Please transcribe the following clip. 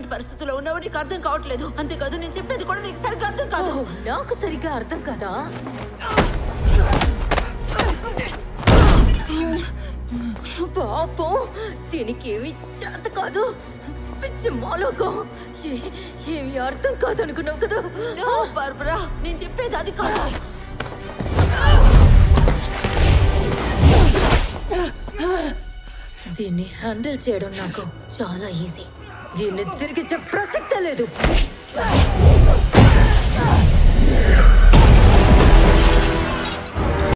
పరిస్థితిలో ఉన్నావో నీకు అర్థం కావట్లేదు అంతేకాదు నేను చెప్పేది కూడా నీకు సరిగ్గా అర్థం కాదు ఓహ్, నాకు సరిగ్గా అర్థం కదా పాపం దీనికి ఏమి చేత కాదు పిచ్చి మాలోకం ఏ- ఏమి అర్థం కాదు అనుకున్నావు కదా నో బార్బరా నేను చెప్పేది అది కాదు దీన్ని హ్యాండిల్ చేయడం నాకు చాలా ఈజీ దీన్ని తిరిగి ప్రసక్తే లేదు